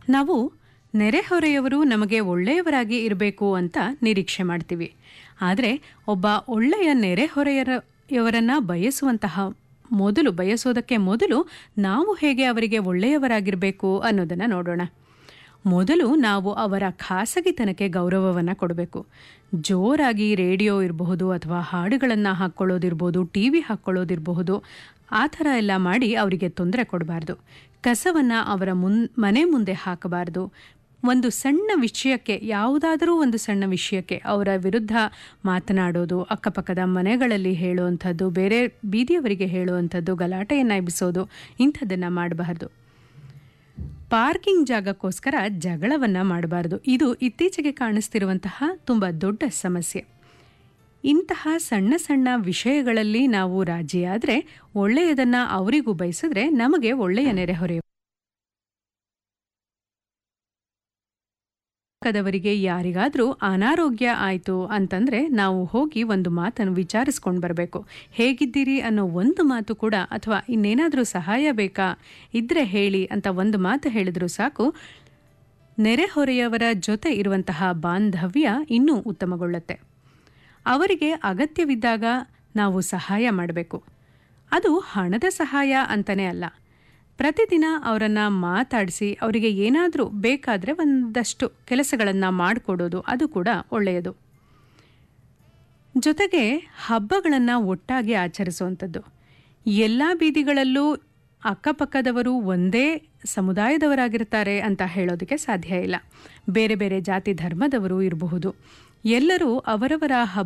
ನಾವು ನೆರೆಹೊರೆಯವರು ನಮಗೆ ಒಳ್ಳೆಯವರಾಗಿ ಇರಬೇಕು ಅಂತ ನಿರೀಕ್ಷೆ ಮಾಡ್ತೀವಿ ಆದರೆ ಒಬ್ಬ ಒಳ್ಳೆಯ ನೆರೆಹೊರೆಯವರನ್ನ ಬಯಸುವಂತಹ ಮೊದಲು ಬಯಸೋದಕ್ಕೆ ಮೊದಲು ನಾವು ಹೇಗೆ ಅವರಿಗೆ ಒಳ್ಳೆಯವರಾಗಿರಬೇಕು ಅನ್ನೋದನ್ನು ನೋಡೋಣ ಮೊದಲು ನಾವು ಅವರ ಖಾಸಗಿತನಕ್ಕೆ ಗೌರವವನ್ನು ಕೊಡಬೇಕು ಜೋರಾಗಿ ರೇಡಿಯೋ ಇರಬಹುದು ಅಥವಾ ಹಾಡುಗಳನ್ನು ಹಾಕ್ಕೊಳ್ಳೋದಿರ್ಬೋದು ಟಿ ವಿ ಹಾಕ್ಕೊಳ್ಳೋದಿರಬಹುದು ಆ ಥರ ಎಲ್ಲ ಮಾಡಿ ಅವರಿಗೆ ತೊಂದರೆ ಕೊಡಬಾರ್ದು ಕಸವನ್ನು ಅವರ ಮುನ್ ಮನೆ ಮುಂದೆ ಹಾಕಬಾರ್ದು ಒಂದು ಸಣ್ಣ ವಿಷಯಕ್ಕೆ ಯಾವುದಾದರೂ ಒಂದು ಸಣ್ಣ ವಿಷಯಕ್ಕೆ ಅವರ ವಿರುದ್ಧ ಮಾತನಾಡೋದು ಅಕ್ಕಪಕ್ಕದ ಮನೆಗಳಲ್ಲಿ ಹೇಳುವಂಥದ್ದು ಬೇರೆ ಬೀದಿಯವರಿಗೆ ಹೇಳುವಂಥದ್ದು ಗಲಾಟೆಯನ್ನು ಎಬ್ಬಿಸೋದು ಇಂಥದ್ದನ್ನು ಮಾಡಬಾರ್ದು ಪಾರ್ಕಿಂಗ್ ಜಾಗಕ್ಕೋಸ್ಕರ ಜಗಳವನ್ನು ಮಾಡಬಾರ್ದು ಇದು ಇತ್ತೀಚೆಗೆ ಕಾಣಿಸ್ತಿರುವಂತಹ ತುಂಬ ದೊಡ್ಡ ಸಮಸ್ಯೆ ಇಂತಹ ಸಣ್ಣ ಸಣ್ಣ ವಿಷಯಗಳಲ್ಲಿ ನಾವು ರಾಜಿಯಾದರೆ ಒಳ್ಳೆಯದನ್ನು ಅವರಿಗೂ ಬಯಸಿದ್ರೆ ನಮಗೆ ಒಳ್ಳೆಯ ನೆರೆಹೊರೆಯ ಪಕ್ಕದವರಿಗೆ ಯಾರಿಗಾದರೂ ಅನಾರೋಗ್ಯ ಆಯಿತು ಅಂತಂದರೆ ನಾವು ಹೋಗಿ ಒಂದು ಮಾತನ್ನು ವಿಚಾರಿಸ್ಕೊಂಡು ಬರಬೇಕು ಹೇಗಿದ್ದೀರಿ ಅನ್ನೋ ಒಂದು ಮಾತು ಕೂಡ ಅಥವಾ ಇನ್ನೇನಾದರೂ ಸಹಾಯ ಬೇಕಾ ಇದ್ರೆ ಹೇಳಿ ಅಂತ ಒಂದು ಮಾತು ಹೇಳಿದರೂ ಸಾಕು ನೆರೆಹೊರೆಯವರ ಜೊತೆ ಇರುವಂತಹ ಬಾಂಧವ್ಯ ಇನ್ನೂ ಉತ್ತಮಗೊಳ್ಳುತ್ತೆ ಅವರಿಗೆ ಅಗತ್ಯವಿದ್ದಾಗ ನಾವು ಸಹಾಯ ಮಾಡಬೇಕು ಅದು ಹಣದ ಸಹಾಯ ಅಂತಲೇ ಅಲ್ಲ ಪ್ರತಿದಿನ ಅವರನ್ನು ಮಾತಾಡಿಸಿ ಅವರಿಗೆ ಏನಾದರೂ ಬೇಕಾದರೆ ಒಂದಷ್ಟು ಕೆಲಸಗಳನ್ನು ಮಾಡಿಕೊಡೋದು ಅದು ಕೂಡ ಒಳ್ಳೆಯದು ಜೊತೆಗೆ ಹಬ್ಬಗಳನ್ನು ಒಟ್ಟಾಗಿ ಆಚರಿಸುವಂಥದ್ದು ಎಲ್ಲ ಬೀದಿಗಳಲ್ಲೂ ಅಕ್ಕಪಕ್ಕದವರು ಒಂದೇ ಸಮುದಾಯದವರಾಗಿರ್ತಾರೆ ಅಂತ ಹೇಳೋದಕ್ಕೆ ಸಾಧ್ಯ ಇಲ್ಲ ಬೇರೆ ಬೇರೆ ಜಾತಿ ಧರ್ಮದವರು ಇರಬಹುದು ಎಲ್ಲರೂ ಅವರವರ ಹಬ್ಬ